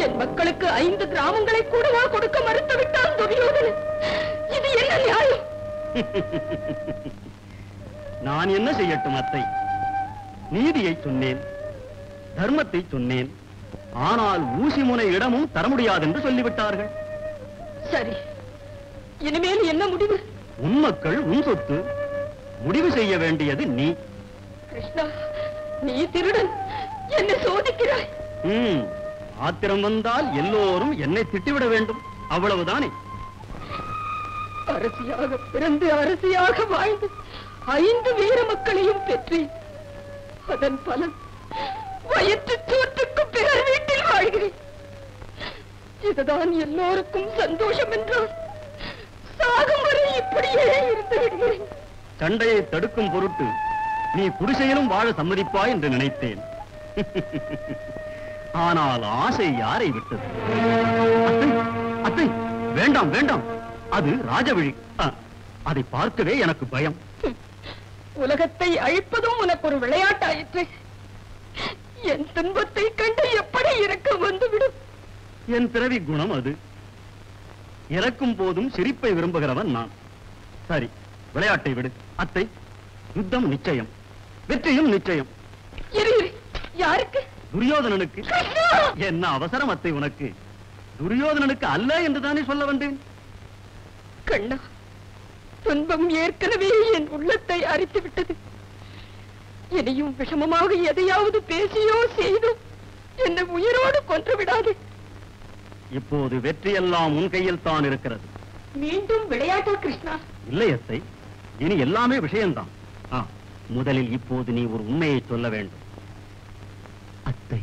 என் மக்களுக்கு ஐந்து கிராமங்களை கூடவா கொடுக்க மறுத்து விட்டான் துரியோதனன் இது என்ன நியாயம் நான் என்ன செய்யட்டும் அத்தை நீதியை சொன்னேன் தர்மத்தை சொன்னேன் ஆனால் ஊசி முனை இடமும் தர முடியாது என்று சொல்லிவிட்டார்கள் சரி இனிமேல் என்ன முடிவு உன் மக்கள் உன் சொத்து முடிவு செய்ய வேண்டியது நீ கிருஷ்ணா நீ திருடன் என்னை சோதிக்கிறாய் ம், ஆத்திரம் வந்தால் எல்லோரும் என்னை திட்டிவிட வேண்டும் அவ்வளவுதானே அரசியாக பிறந்து அரசியாக வாழ்ந்து ஐந்து வீர மக்களையும் பெற்றேன் அதன் பலன் வயிற்று சோற்றுக்கு பிறர் வீட்டில் வாழ்கிறேன் இதுதான் எல்லோருக்கும் சந்தோஷம் என்றால் சாகும் வரை இப்படியே இருந்து விடுகிறேன் சண்டையை தடுக்கும் பொருட்டு நீ குடிசையிலும் வாழ சம்மதிப்பாய் என்று நினைத்தேன் ஆனால் ஆசை யாரை விட்டது அத்தை, அத்தை வேண்டாம் வேண்டாம் அது ராஜவழி அ, அதை பார்க்கவே எனக்கு பயம் உலகத்தை அழிப்பதும் உனக்கு ஒரு விளையாட்டாயிற்று என் துன்பத்தை கண்டு எப்படி இறக்க வந்துவிடும் என் பிறவி குணம் அது இறக்கும் போதும் சிரிப்பை விரும்புகிறவன் நான் சரி விளையாட்டை விடு அத்தை யுத்தம் நிச்சயம் வெற்றியும் நிச்சயம் இரு இரு. யாருக்கு துரியோதனனுக்கு கிருஷ்ணா! என்ன அவசரம் அத்தை உனக்கு துரியோதனனுக்கு அல்ல என்றுதானே சொல்ல வந்தேன் கண்ணா துன்பம் ஏற்கனவே என் உள்ளத்தை அரித்து விட்டது இனியும் விஷமமாக எதையாவது பேசியோ செய்தோ என்னை உயிரோடு கொன்று விடாது இப்போது வெற்றியெல்லாம் உன் கையில் தான் இருக்கிறது மீண்டும் விளையாட்டா கிருஷ்ணா இல்லை அத்தை இனி எல்லாமே விஷயம்தான் ஆ, முதலில் இப்போது நீ ஒரு உண்மையை சொல்ல வேண்டும் அத்தை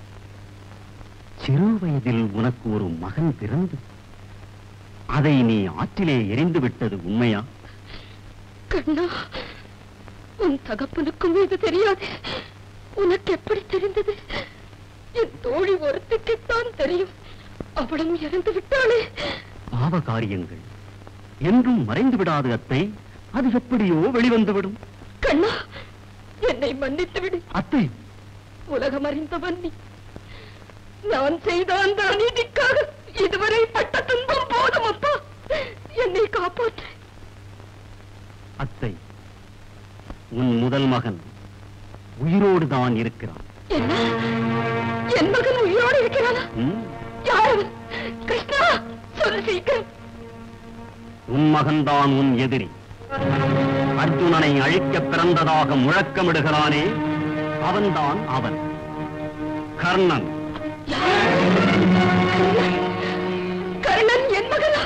சிறு வயதில் உனக்கு ஒரு மகன் பிறந்து அதை நீ ஆற்றிலே எரிந்து விட்டது உண்மையா கண்ணா உன் தகப்பனுக்கும் இது தெரியாது உனக்கு எப்படி தெரிந்தது என் தோழி ஒருத்திக்குத்தான் தெரியும் அவளும் இறந்து விட்டாளே பாவ காரியங்கள் என்றும் மறைந்து விடாது அத்தை அது எப்படியோ வெளிவந்துவிடும் கண்ணா என்னை மன்னித்து விடு அத்தை உலகம் அறிந்தவன் நீ நான் செய்த அந்த அநீதிக்காக இதுவரை பட்ட துன்பம் போதும் அப்பா என்னை காப்பாற்று அத்தை உன் முதல் மகன் உயிரோடு தான் இருக்கிறான் என்ன என் மகன் உயிரோடு இருக்கிறானா ம்? யார் அவன்? கிருஷ்ணா சொல்லு சீக்கிரம் உன் மகன்தான் உன் எதிரி அர்ஜுனனை அழிக்க பிறந்ததாக முழக்கமிடுகிறானே அவன்தான் அவன் கர்ணன் கர்ணன் என் மகனா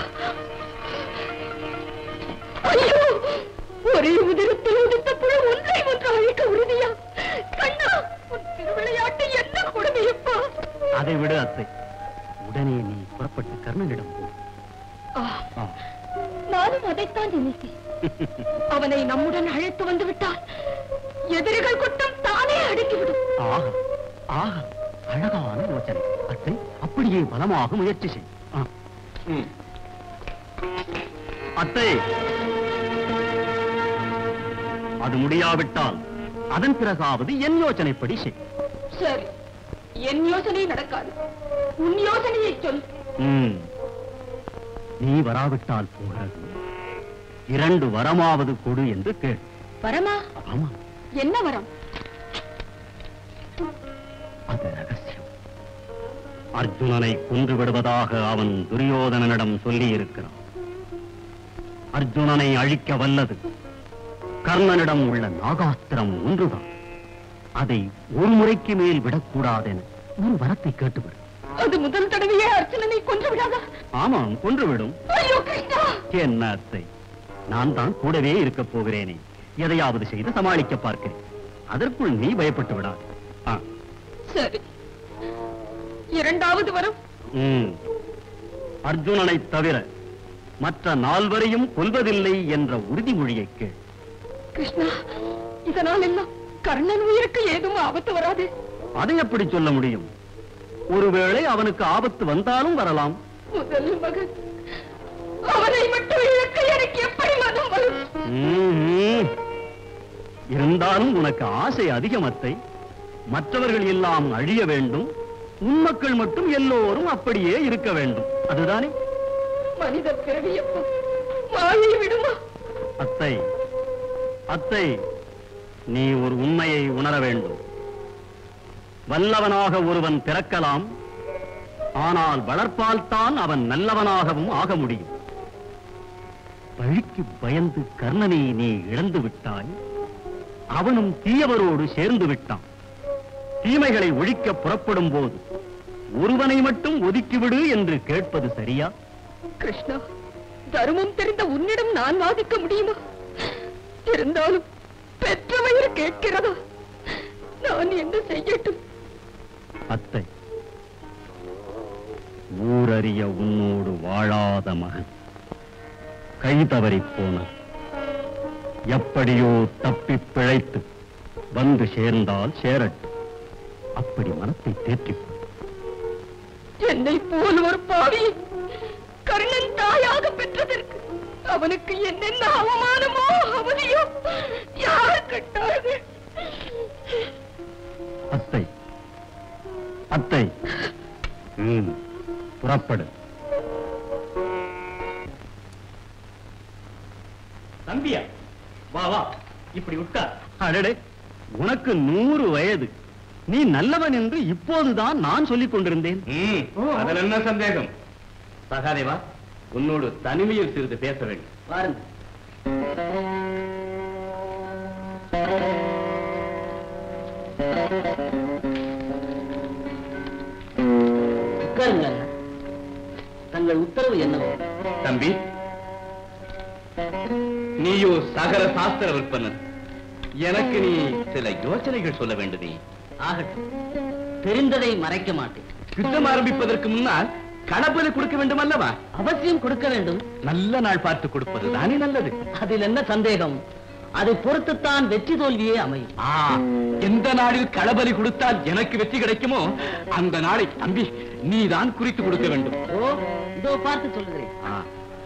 ஐயோ ஒரே உதிரத்தில் உதித்த புழு ஒன்றை ஒன்று அழிக்க உறுதியா கண்ணா உன் திருவிளையாட்டு என்ன கொடுமையப்பா அதை விடு அத்தை உடனே நீ புறப்பட்டு கர்ணனிடம் போ ஆ, ஆ. நானும் அதைத்தான் நினைத்தேன் அவனை நம்முடன் அழைத்து வந்து விட்டால் எதிரிகள் கூட்டம் தானே அடக்கிவிடும் ஆஹா ஆஹா அழகான யோசனை அத்தை அப்படியே பலமாக முயற்சி செய் ஆ. ம். அத்தை அது முடியாவிட்டால் அதன் பிறகாவது என் யோசனைப்படி செய் சரி என் யோசனை நடக்காது உன் யோசனையை சொல் ம். நீ வராவிட்டால் போகிறது இரண்டு வரமாவது கொடு என்று கேள் வரமா ஆமா என்ன வரம் அது ரகசியம் அர்ஜுனனை கொன்று விடுவதாக அவன் துரியோதனனிடம் சொல்லி இருக்கிறான் அர்ஜுனனை அழிக்க வல்லது கர்ணனிடம் உள்ள நாகாஸ்திரம் ஒன்றுதான் அதை ஒரு முறைக்கு மேல் விடக்கூடாதென ஒரு வரத்தை கேட்டுவிடு அது முதல் தடவையே அர்ச்சனனை கொன்று விடாதா ஆமாம் கொன்றுவிடும் ஐயோ கிருஷ்ணா என்ன அத்தை நான் தான் கூடவே இருக்கப் போகிறேனே எதையாவது செய்து சமாளிக்க பார்க்கிறேன் அதற்குள் நீ பயப்பட்டு விடாது ஆ சரி இரண்டாவது வரம் ம். அர்ஜுனனை தவிர மற்ற நால்வரையும் கொல்வதில்லை என்ற உறுதிமொழியை கேள் கிருஷ்ணா இதனால் எல்லாம் கர்ணன் உயிருக்கு ஏதும் ஆபத்து வராது அதை எப்படி சொல்ல முடியும் ஒருவேளை அவனுக்கு ஆபத்து வந்தாலும் வரலாம் முதல் மகன் அவனை மட்டும் இழக்க எனக்கு எப்படி மனம் வரும் ம்ம். இருந்தாலும் உனக்கு ஆசை அதிகமத்தை மற்றவர்கள் எல்லாம் அழிய வேண்டும் உன் மக்கள் மட்டும் எல்லோரும் அப்படியே இருக்க வேண்டும் அதுதானே மனித பிறவியப்பா மாயை விடுமா அத்தை அத்தை நீ ஒரு உண்மையை உணர வேண்டும் வல்லவனாக ஒருவன் பிறக்கலாம் ஆனால் வளர்ப்பால் தான் அவன் நல்லவனாகவும் ஆக முடியும் பழிக்கு பயந்து கர்ணனை நீ இழந்து விட்டாய் அவனும் தீயவரோடு சேர்ந்து விட்டான் தீமைகளை ஒழிக்க புறப்படும் போது ஒருவனை மட்டும் ஒதுக்கிவிடு என்று கேட்பது சரியா கிருஷ்ணா தர்மம் தெரிந்த உன்னிடம் நான் வாதிக்க முடியுமா இருந்தாலும் பெற்ற வயிறு கேட்கிறதா நான் என்ன செய்யட்டும் அத்தை ஊரறிய உன்னோடு வாழாத மகன் கை தவறிப் போன எப்படியோ தப்பி பிழைத்து வந்து சேர்ந்தால் சேரட்டும் அப்படி மனத்தை தேற்றிக் கொள். என்னை போல் ஒரு பாவி கர்ணன் தாயாக பெற்றதற்கு அவனுக்கு என்னென்ன அவமானமோ அவதியோ யார் கட்டார்கள் அத்தை அத்தை ம், புறப்படு தம்பியா வா வா இப்படி உட்கார் அடடே உனக்கு நூறு வயது நீ நல்லவன் என்று இப்போதுதான் நான் சொல்லிக் கொண்டிருந்தேன் அதில் என்ன சந்தேகம் சகாதேவா உன்னோடு தனிமையில் சிறிது பேச வேண்டும் பாருங்க உட்காருங்க அண்ணா. தங்கள் உத்தரவு என்னவோ தம்பி நீயோ சகல சாஸ்திர விற்பனன் எனக்கு நீ சில யோசனைகள் சொல்ல வேண்டுமே ஆகட்டும் தெரிந்ததை மறைக்க மாட்டேன் யுத்தம் ஆரம்பிப்பதற்கு முன்னால் கணபதி கொடுக்க வேண்டும் அல்லவா அவசியம் கொடுக்க வேண்டும் நல்ல நாள் பார்த்து கொடுப்பது தானே நல்லது அதில் என்ன சந்தேகம் அதை பொறுத்துத்தான் வெற்றி தோல்வியே அமையும் ஆ, எந்த நாளில் களபலி கொடுத்தால் எனக்கு வெற்றி கிடைக்குமோ அந்த நாளை தம்பி நீதான் குறித்து கொடுக்க வேண்டும் ஓ இதோ பார்த்து சொல்லுகிறேன் ஆ,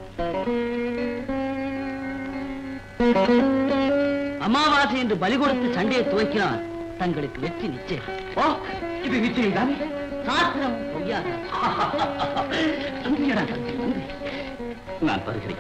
அமாவாசை என்று பலி கொடுத்து சண்டையை துவக்கினால் தங்களுக்கு வெற்றி நிச்சயம் ஓ இது நிச்சயம் தானே சாஸ்திரம் பொய்யாக நன்றியடா, நன்றி, நன்றி. நான் வருகிறேன்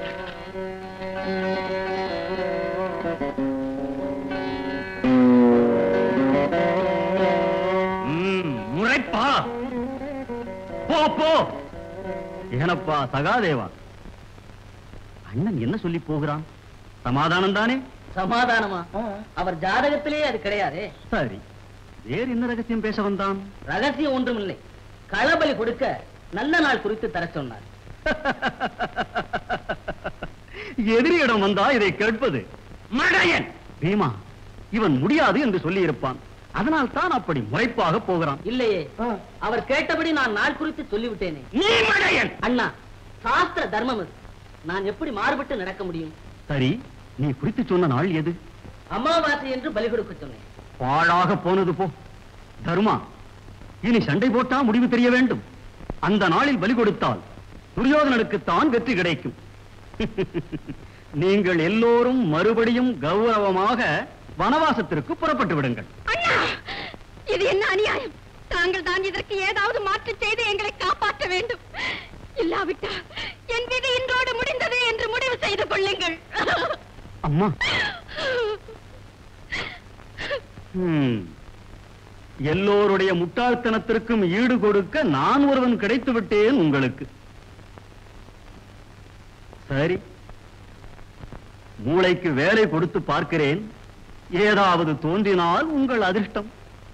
ம், முறைப்பா போ போ ஏனப்பா சகாதேவா அண்ணன் என்ன சொல்லி போகிறான் சமாதானம் தானே சமாதானமா அவர் ஜாதகத்திலே அது கிடையாதே சரி வேறு என்ன ரகசியம் பேச வந்தான் ரகசியம் ஒன்றுமில்லை களபலி கொடுக்க நல்ல நாள் குறித்து தர சொன்னார் எதிரியிடம் வந்தா இதை கேட்பது மடையன் பீமா இவன் முடியாது என்று சொல்லி இருப்பான் அதனால் தான் அப்படி முறைப்பாக போகிறான் இல்லையே அவர் கேட்டபடி நான் நாள் குறித்து சொல்லிவிட்டேனே நீ மடையன் அண்ணா சாஸ்திர தர்மம் இது. நான் எப்படி மாறுபட்டு நடக்க முடியும் சரி நீ குறித்து சொன்ன நாள் எது அமாவாசை என்று பலி கொடுக்க சொன்னேன் பாழாக போனது போ தர்மா இனி சண்டை போட்டா முடிவு தெரிய வேண்டும் அந்த நாளில் பலி கொடுத்தால் துரியோதனனுக்குத்தான் வெற்றி கிடைக்கும் நீங்கள் எல்லோரும் மறுபடியும் கௌரவமாக வனவாசத்திற்கு புறப்பட்டு விடுங்கள் அண்ணா இது என்ன அநியாயம் தாங்கள் தான் இதற்கு ஏதாவது மாற்று செய்து எங்களை காப்பாற்ற வேண்டும் இல்லாவிட்டால் என் விதி இன்றோடு முடிந்தது என்று முடிவு செய்து கொள்ளுங்கள் அம்மா ஹம். எல்லோருடைய முட்டாள்தனத்திற்கும் ஈடு கொடுக்க நான் ஒருவன் கிடைத்து விட்டேன் உங்களுக்கு சரி மூளைக்கு வேலை கொடுத்து பார்க்கிறேன் ஏதாவது தோன்றினால் உங்கள் அதிர்ஷ்டம்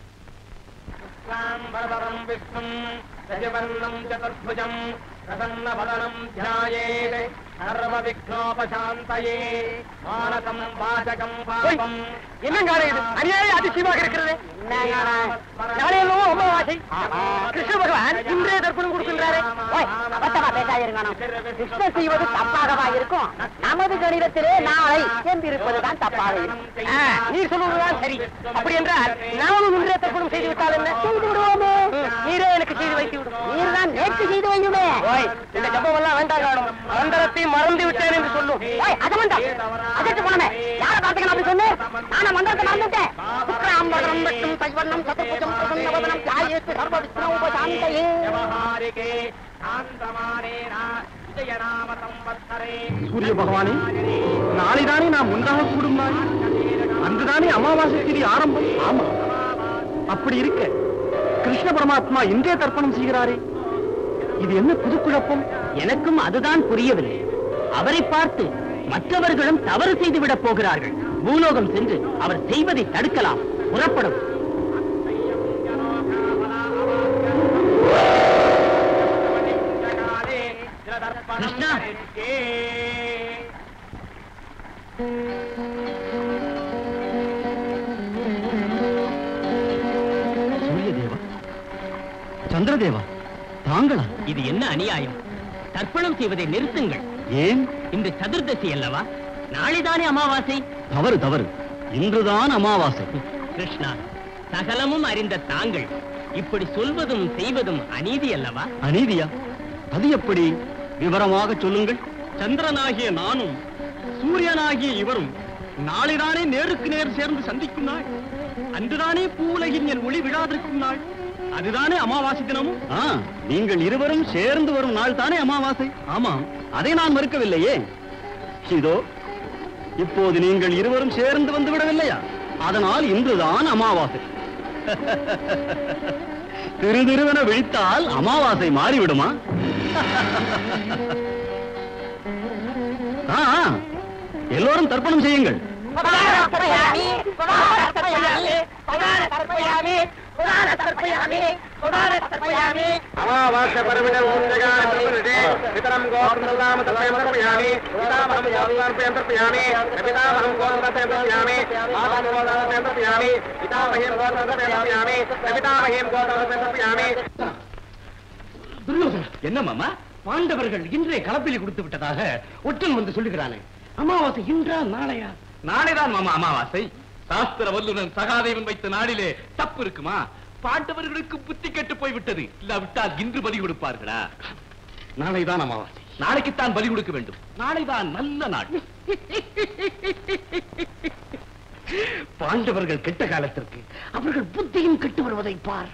சாம்பரம் விஷ்ணும் ரஜவர்ணம் சதுர்புஜம் பிரசன்னவதனம் தியாயேத் சர்வ விக்னோபசாந்தயே மானசம் வாசகம் பாபம் என்னங்க இது அநியாய அதிசயமாக இருக்கிறது நாளையெல்லாம் அமாவாசை கிருஷ்ண பகவான் இன்றே தர்ப்பணம் கொடுக்கின்றாரு ஓய், அபத்தமா பேசாயிருங்கணும் கிருஷ்ணர் செய்வது தப்பாகவா இருக்கும் நமது கணிதத்திலே நாளை என்றிருப்பதுதான் தப்பாக இருக்கும் ஆ, நீர் சொல்லுவதுதான் சரி அப்படி என்றால் நாமும் இன்றே தர்ப்பணம் செய்து விட்டால் என்ன செய்து விடுவோமே நீரே எனக்கு செய்து வைத்து விடும் நீர் தான் நேற்று செய்து வையுமே இந்த ஜபம் எல்லாம் வேண்டாம் காணும் மந்திரத்தை மறந்து விட்டேன் என்று சொல்லும் அது வேண்டாம் அதற்கு போனமே யார பார்த்துக்கணும் அப்படி சொன்னேன் நானா மந்திரத்தை மறந்துட்டேன் சுக்ராம்பரம் விட்டும் கைவண்ணம் சதுர்புஜம் பிரசன்னவதனம் தியாயேத்து சர்வ விஷ்ணு உபசாந்தையே சூரிய பகவானே நாளைதானே நாம் ஒன்றாக கூடும் நாள் அன்றுதானே அமாவாசை திதி ஆரம்பம் ஆமா அப்படி இருக்க கிருஷ்ண பரமாத்மா இன்றே தர்ப்பணம் செய்கிறாரே இது என்ன புது குழப்பம் எனக்கும் அதுதான் புரியவில்லை அவரை பார்த்து மற்றவர்களும் தவறு செய்து விடப் போகிறார்கள் பூலோகம் சென்று அவர் செய்வதை தடுக்கலாம் புறப்படும் கிருஷ்ணா சூரிய தேவா சந்திரதேவா தாங்களா இது என்ன அநியாயம் தர்ப்பணம் செய்வதை நிறுத்துங்கள் ஏன் இந்த சதுர்தசி அல்லவா நாளைதானே அமாவாசை தவறு தவறு இன்றுதான் அமாவாசை கிருஷ்ணா சகலமும் அறிந்த தாங்கள் இப்படி சொல்வதும் செய்வதும் அநீதி அல்லவா அநீதியா அது எப்படி விவரமாக சொல்லுங்கள் சந்திரனாகிய நானும் சூரியனாகிய இவரும் நாளைதானே நேருக்கு நேர் சேர்ந்து சந்திக்கும் நாள் அன்றுதானே பூவுலகின் என் ஒளி விழாதிருக்கும் நாள் அதுதானே அமாவாசை தினமும் நீங்கள் இருவரும் சேர்ந்து வரும் நாள் தானே அமாவாசை ஆமாம் அதை நான் மறுக்கவில்லையே இதோ இப்போது நீங்கள் இருவரும் சேர்ந்து வந்து விடவில்லையா அதனால் இன்றுதான் அமாவாசை திரு திருவென விழித்தால் அமாவாசை மாறிவிடுமா ஆ, ஆ, எல்லோரும் தர்ப்பணம் செய்யுங்கள் அமாவாச பரமிட ஊர்ஜகாரே பிதரம் கோர்ந்தாம தர்ப்பயம் தர்ப்பயாமி பிதாமகம் கோர்ந்தார்ப்பயம் தர்ப்பயாமி பிதாமகம் கோர்ந்தார்ப்பயம் தர்ப்பயாமி மாதாம் கோர்ந்தார்ப்பயம் தர்ப்பயாமி பிதாமகம் கோர்ந்தார்ப்பயம் தர்ப்பயாமி பிதாமகம் கோர்ந்தார்ப்பயம் தர்ப்பயாமி என்ன மாமா பாண்டவர்கள் இன்றே கலப்பிலி கொடுத்து விட்டதாக ஒற்றன் வந்து சொல்லுகிறானே அமாவாசை இன்றா நாளையா நாளைதான் மாமா அமாவாசை சாஸ்திர வல்லுநன் சகாதேவன் வைத்த நாளிலே தப்பு இருக்குமா பாண்டவர்களுக்கு புத்தி கெட்டு போய்விட்டது இல்லாவிட்டால் இன்று பலி கொடுப்பார்களா நாளைதான் அமாவாசை நாளைக்குத்தான் பலி கொடுக்க வேண்டும் நாளைதான் நல்ல நாள் பாண்டவர்கள் கெட்ட காலத்திற்கு அவர்கள் புத்தியும் கெட்டு வருவதை பார்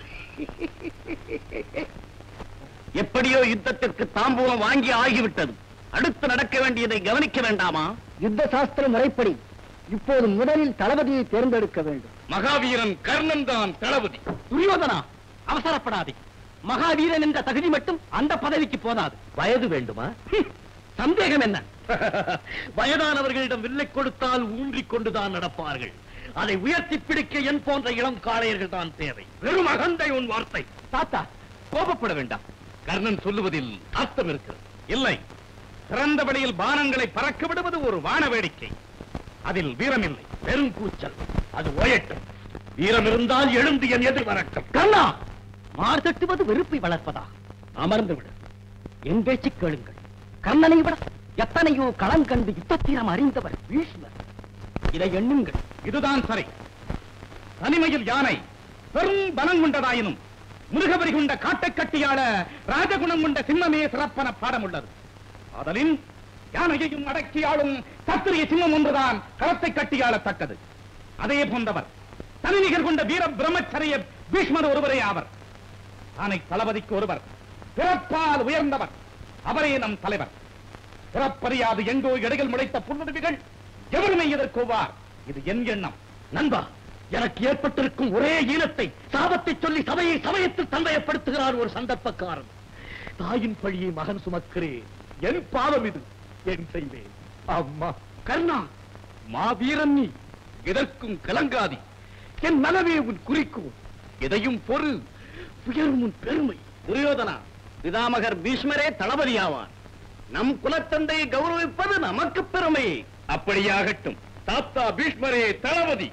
எப்படியோ யுத்தத்திற்கு தாம்பூலம் வாங்கி ஆகிவிட்டது அடுத்து நடக்க வேண்டியதை கவனிக்க வேண்டாமா யுத்த சாஸ்திர முறைப்படி இப்போது முதலில் தளபதியை தேர்ந்தெடுக்க வேண்டும் மகாவீரன் கர்ணன் தான் தளபதி துரியோதனா அவசரப்படாதே மகாவீரன் என்ற தகுதி மட்டும் அந்த பதவிக்கு போதாது வயது வேண்டுமா சந்தேகம் என்ன வயதானவர்களிடம் வில்லை கொடுத்தால் ஊன்றிக் கொண்டுதான் நடப்பார்கள் அதை உயர்த்தி பிடிக்க என் போன்ற இளம் காளையர்கள் தான் தேவை வெறும் அகந்தை உன் வார்த்தை தாத்தா கோபப்பட வேண்டாம் கர்ணன் சொல்லுவதில் அர்த்தம் இருக்கிறது இல்லை திறந்தபடியில் பானங்களை பறக்க விடுவது ஒரு வான வேடிக்கை அதில் வீரமில்லை வெறும் கூச்சல் அது ஓயட்டும் வீரம் இருந்தால் எழுந்து என் எதிர் வரட்டும் கண்ணா மார் தட்டுவது வெறுப்பை வளர்ப்பதா அமர்ந்து விடு என் பேச்சு கேளுங்கள் கண்ணனை விட எத்தனையோ களம் கண்டு யுத்தத்தீரம் அறிந்தவர் பீஷ்மர் இதை எண்ணுங்கள் இதுதான் சரி தனிமையில் யானை பெரும் பலம் கொண்டதாயினும் மிருகவரி கொண்ட காட்டைக் கட்டியாள ராஜகுணம் கொண்ட சிம்மமே சிறப்பன பாடம் உள்ளது ஆதலின் யானையையும் அடக்கி ஆளும் சத்திரிய சிம்மம் ஒன்றுதான் களத்தை கட்டியாளத்தக்கது அதே போன்றவர் தனிநிகர் கொண்ட வீர பிரம்மச்சரிய பீஷ்மர் ஒருவரே ஆவர் ஆனை தளபதிக்கு ஒருவர் பிறப்பால் உயர்ந்தவர் அவரே நம் தலைவர் பிறப்பறியாது எங்கோ இடையில் முளைத்த புல்லுருவிகள் எவருமே எதிர்கோவார் இது என் எண்ணம் நண்பா எனக்கு ஏற்பட்டிருக்கும் ஒரே ஈனத்தை சாபத்தை சொல்லி சபையை சமயத்தில் தந்தையப்படுத்துகிறார் ஒரு சந்தர்ப்பக்காரன் தாயின் பழியை மகன் சுமக்கிறேன் என் பாவம் இது என் செய்வேன் அம்மா கர்ணா மாவீரன் நீ எதற்கும் கலங்காதி என் நலவே உன் குறிக்கோள் எதையும் பொறு உயரும் உன் பெருமை துரியோதனா பிதாமகர் பீஷ்மரே தளபதியாவார் நம் குலத்தந்தையை கௌரவிப்பது நமக்கு பெருமை அப்படியாகட்டும் தாத்தா பீஷ்மரே தளபதி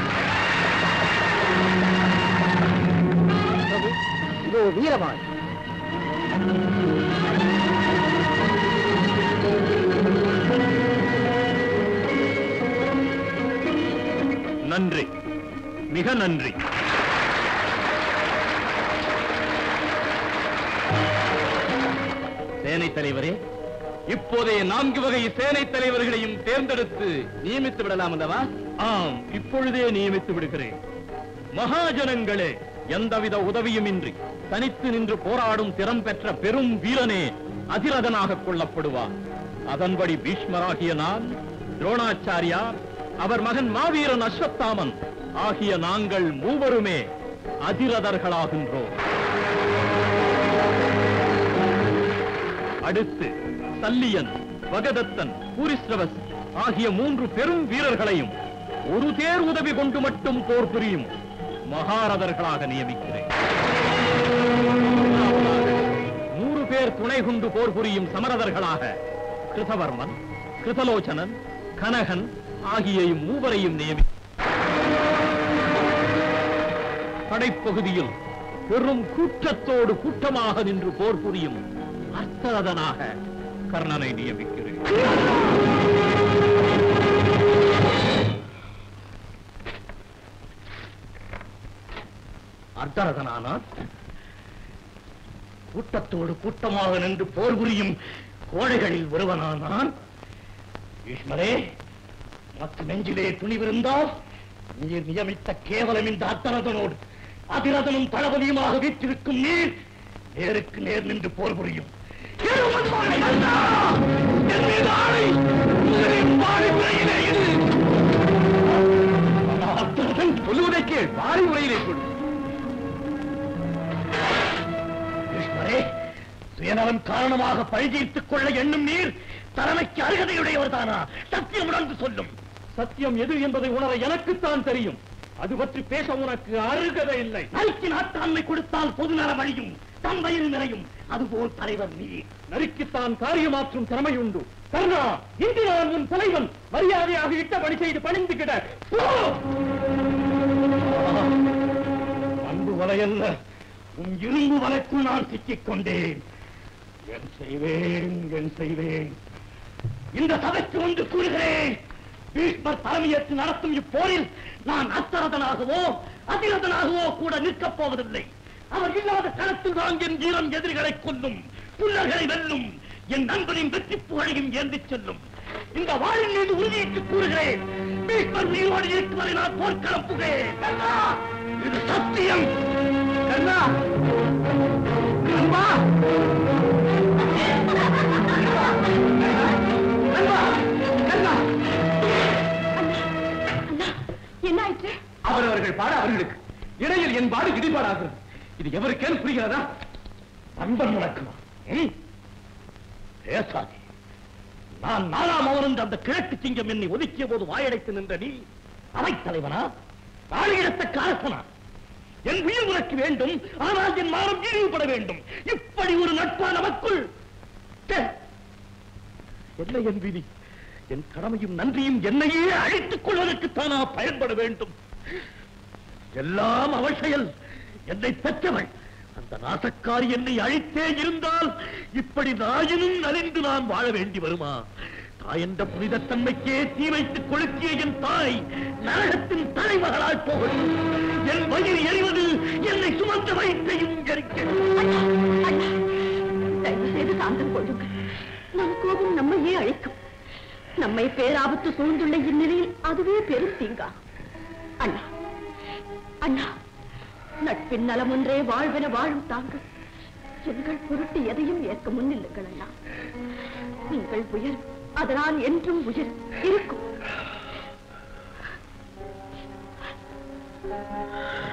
இதோ வீரவாள் நன்றி மிக நன்றி சேனை தலைவரே இப்போதே நான்கு வகை சேனை தலைவர்களையும் தேர்ந்தெடுத்து நியமித்து விடலாம் அல்லவா ஆம் இப்பொழுதே நியமித்து விடுகிறேன் மகாஜனங்களே எந்தவித உதவியுமின்றி தனித்து நின்று போராடும் திறம் பெற்ற பெரும் வீரனே அதிரதனாக கொள்ளப்படுவார் அதன்படி பீஷ்மராகிய நான் துரோணாச்சாரியார் அவர் மகன் மாவீரன் அஸ்வத்தாமன் ஆகிய நாங்கள் மூவருமே அதிரதர்களாகின்றோம் அடுத்து சல்லியன் வகதத்தன் பூரிஸ்ரவஸ் ஆகிய மூன்று பெரும் வீரர்களையும் ஒரு தேர் உதவி கொண்டு மட்டும் போர் புரியும் மகாரதர்களாக நியமிக்கிறேன் நூறு பேர் துணை கொண்டு போர் புரியும் சமரதர்களாக கிருதவர்மன் கிருதலோச்சனன் கனகன் ஆகிய மூவரையும் நியமி படைப்பகுதியில் பெரும் கூட்டத்தோடு கூட்டமாக நின்று போர் புரியும் அர்த்தரதனாக கர்ணனை நியமிக்கிறேன் அர்த்தரதனானான் கூட்டத்தோடு கூட்டமாக நின்று போர் புரியும் கோழைகளில் ஒருவனானான் ஈஸ்வரே மற்ற நெஞ்சிலே துணிவிருந்தால் நீர் நியமித்த கேவலம் இந்த அத்தரதனோடு அதிரதனும் தளபதியுமாக வீற்றிருக்கும் நீர் நேருக்கு நேர் நின்று போர் புரியும் எருமன்மானை கண்டா! என் மீது ஆணை! உங்களின் வாரி உரையிலே இது! ஆனால் அத்தரதன் சொல்லுவதை கேள் வாரி உரையிலே கொடு கிருஷ்ணரே சுயநலம் காரணமாக பழிதீர்த்துக் கொள்ள எண்ணும் நீர் தலைமைக்கு அருகதையுடையவர் தானா சத்தியம் உணர்ந்து சொல்லும் சத்தியம் எது என்பதை உணர எனக்குத்தான் தெரியும் அது பற்றி பேச உனக்கு அருகதை இல்லை நறுக்கி நாட்டாண்மை கொடுத்தால் பொது நல வழியும் தன் வயிறு நிறையும் அதுபோல் தலைவர் நீ நறுக்கித்தான் காரியமாற்றும் திறமை உண்டு கர்ணா இன்று நான் உன் தலைவன் மரியாதையாக இட்ட பணி செய்து பணிந்து கிட போ! அன்பு வலையல்ல உன் இரும்பு வலைக்குள் நான் சிக்கிக் கொண்டேன் என் செய்வேன் என் செய்வேன் இந்த சபைக்கு வந்து கூறுகிறேன் பீஷ்மர் தலைமையேற்று நடத்தும் இப்போரில் நான் அத்தரதனாகவோ அதிரதனாகவோ கூட நிற்கப் போவதில்லை அவர் இல்லாத களத்தில் தான் என் வீரம் எதிரிகளை கொல்லும் புல்லர்களை வெல்லும் என் நண்பனின் வெற்றி புகழையும் ஏந்திச் செல்லும் இந்த வாழின் மீது உறுதியிட்டு கூறுகிறேன் பீஷ்மர் உயிரோடு இருக்கும் வரை நான் போர்க்களம் புகிறேன் கண்ணா, இது சத்தியம் கண்ணா கண்ணா கண்ணா கண்ணா அண்ணா என்ன ஆயிற்று அவரவர்கள் பாட அவர்களுக்கு இடையில் என் பாடு இடிபாடாகிறது இது எவருக்கேன் புரிகிறதா நண்பன் நடக்குமா பேசாதே நான் நாலாம் அவருந்து அந்த கிழக்கு சிங்கம் என்னை ஒதுக்கிய போது வாயடைத்து நின்ற நீ அவைத் தலைவனா தாழியிடத்தக்க அரசனா என் உயிர் உனக்கு வேண்டும் ஆனால் என் மானம் இழிவுபட வேண்டும் இப்படி ஒரு நட்பா நமக்குள் ச்சே! என்ன என் விதி என் கடமையும் நன்றியும் என்னையே அழித்துக் கொள்வதற்குத்தானா பயன்பட வேண்டும் எல்லாம் அவள் செயல் என்னை பெற்றவள் அந்த நாசக்காரி என்னை அழித்தே இருந்தால் இப்படி நாயினும் நலிந்து நான் வாழ வேண்டி வருமா தாய் என்ற புனிதத்தன்மைக்கே தீ வைத்துக் கொளுத்திய என் தாய் நரகத்தின் தலைமகளால் போகட்டும் என் வயிறு எறிவது என்னை சுமந்த வயிற்றையும் எரிக்க அண்ணா அண்ணா தயவு செய்து சாந்தம் கொள்ளுங்கள் நம் கோபம் நம்மையே அழிக்கும் நம்மை பேராபத்து சூழ்ந்துள்ள இந்நிலையில் அதுவே பெரும் தீங்கா அண்ணா அண்ணா நட்பின் நலம் ஒன்றே வாழ்வென வாழும் தாங்கள் எங்கள் பொருட்டு எதையும் ஏற்க முன்னில்லுங்கள் அண்ணா உங்கள் உயர் அதனால் என்றும் உயர் இருக்கும்